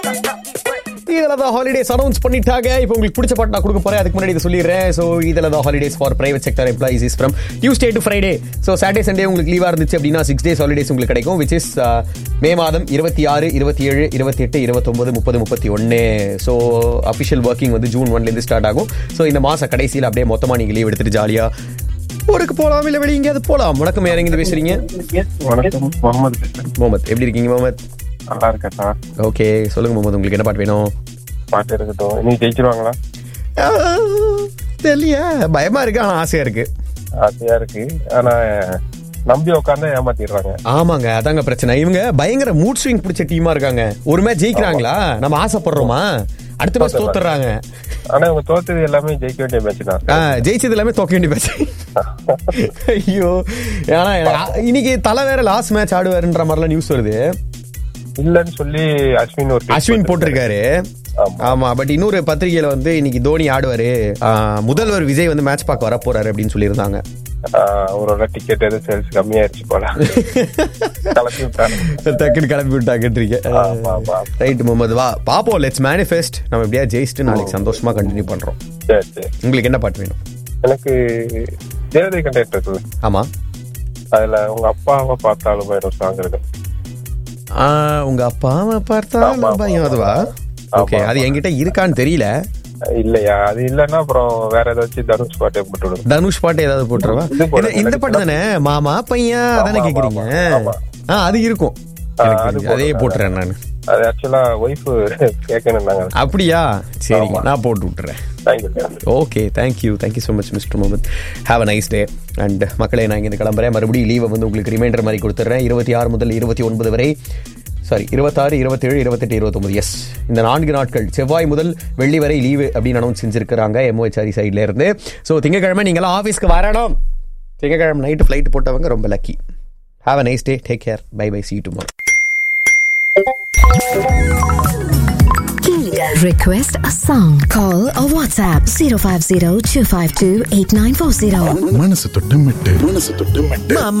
இதில் தான் holidays announce பண்ணிட்டாங்க இப்போ உங்களுக்கு பிடிச்ச பாட்டு நான் கொடுக்க போறேன் அதுக்கு முன்னாடி இதை சொல்லிடுறேன் ஸோ இதில் தான் holidays for private sector employees is from Tuesday to Friday so Saturday Sunday உங்களுக்கு லீவாக இருந்துச்சு அப்படின்னா சிக்ஸ் டேஸ் ஹாலிடேஸ் உங்களுக்கு கிடைக்கும் விச் இஸ் மே மாதம் இருபத்தி ஆறு இருபத்தி ஏழு இருபத்தி எட்டு இருபத்தொம்பது முப்பது முப்பத்தி ஒன்று ஸோ அஃபிஷியல் ஒர்க்கிங் வந்து ஜூன் ஒன்லேருந்து ஸ்டார்ட் ஆகும் ஸோ இந்த மாத கடைசியில் அப்படியே மொத்தமாக நீங்கள் லீவ் எடுத்துட்டு ஜாலியாக ஊருக்கு போகலாம் இல்லை வெளியே எங்கேயாவது போகலாம் வணக்கம் யார் எங்கேருந்து பேசுறீங்க வணக்கம் முகமது பேசுறேன் முகமது எப்படி இருக்கீங்க முகமது நல்லா இருக்கேன் சார் ஓகே சொல்லுங்க முகமது உங்களுக்கு என்ன பாட்டு வேணும் பாட்டு இருக்கட்டும் இன்னைக்கு ஜெயிச்சிருவாங்களா தெரியலையா பயமா இருக்கு ஆனா ஆசையா இருக்கு ஆசையா இருக்கு ஆனா நம்பி உட்காந்து ஏமாத்திடுறாங்க ஆமாங்க அதாங்க பிரச்சனை இவங்க பயங்கர மூட் ஸ்விங் பிடிச்ச டீமா இருக்காங்க ஒரு மேட்ச் ஜெயிக்கிறாங்களா நம்ம ஆசைப்படுறோமா அடுத்த மேட்ச் தோத்துறாங்க ஆனா இவங்க தோத்தது எல்லாமே ஜெயிக்க வேண்டிய மேட்ச் தான் ஆ, ஜெயிச்சது எல்லாமே தோக்க வேண்டிய மேட்ச் ஐயோ ஏன்னா எனக்கு ஆ- இன்னைக்கு தலை வேற லாஸ்ட் மேட்ச் ஆடுவாருன்ற மாதிரிலாம் நியூஸ் வருது இல்லன்னு சொல்லி அஸ்வின் ஒரு tweet அஸ்வின் போட்டிருக்காரு ஆமா. ஆமா பட் இன்னொரு பத்திரிகையில வந்து இன்னைக்கு தோனி ஆடுவாரு ஆ, முதல்வர் விஜய் வந்து மேட்ச் பார்க்க வர போறாரு அப்படின்னு சொல்லியிருந்தாங்க ஆஹ் அவரோட டிக்கெட் எதுவும் சேல்ஸ் கம்மியாயிருச்சு போல கலப்பி விட்டாங்க டக்குன்னு கிளப்பி விட்டாங்கன்றீங்க ஆமா, ஆமா. ரைட் முகமது வா பாப்போம் லெட்ஸ் மேனிஃபெஸ்ட் நம்ம எப்படியா ஜெயிச்சுட்டு நாளைக்கு சந்தோஷமா கண்டினியூ பண்றோம் சரி சரி உங்களுக்கு என்ன பாட்டு வேணும் எனக்கு தேவதை கண்டக்ட் இருக்குது ஆமா அதுல உங்க அப்பாவை பார்த்தாலும் போயிடும் சாங் இருக்கு ஆ, உங்க அப்பாவை பார்த்தா ஆமா, ஆமா, பையன் அதுவா ஆமா. ஓகே அது என்கிட்ட இருக்கான்னு தெரியல இல்லையா அது இல்லன்னா அப்புறம் வேற ஏதாச்சும் தனுஷ் பாட்டே போட்டு விடுங்க தனுஷ் பாட்டு ஏதாவது போட்டுருவா இது போடுங்க. இந்த- இந்த பாட்டு தானே மாமா பையன் அதானே ஆமா, கேக்குறீங்க ஆமா. ஆ அது இருக்கும் ஆ, எனக்கு அது தெரிஞ்சு. அதே போடுங்க. போட்டுறேன் நான் அது ஆக்சுவலா ஒய்ஃப் கேட்கணும்னாங்க அப்படியா சரிங்க ஆமா. நான் போட்டு விட்டுறேன் thank you okay thank you thank you so much mister Mohammed have a nice day and மக்களே நான் இங்கே கிளம்புறேன் மறுபடியும் லீவை வந்து உங்களுக்கு ரிமைண்டர் மாதிரி கொடுத்துட்றேன் இருபத்தி ஆறு முதல் இருபத்தி ஒன்பது வரை சாரி இருபத்தாறு இருபத்தேழு இருபத்தெட்டு இருபத்தொம்பது எஸ் இந்த நான்கு நாட்கள் செவ்வாய் முதல் வெள்ளி வரை லீவு அப்படின்னு அனௌன்ஸ் செஞ்சிருக்கிறாங்க எம்ஓஹெச்ஆரி சைட்ல இருந்து ஸோ திங்கக்கிழமை நீங்களாம் ஆஃபீஸ்க்கு வரணும் திங்கக்கிழமை நைட்டு ஃப்ளைட் போட்டவங்க ரொம்ப lucky have a nice day take care bye bye see tomorrow Request a song. Call or WhatsApp 050 252 8940. மனசு தொட்டு மெட்டு மனசு தொட்டு மெட்டு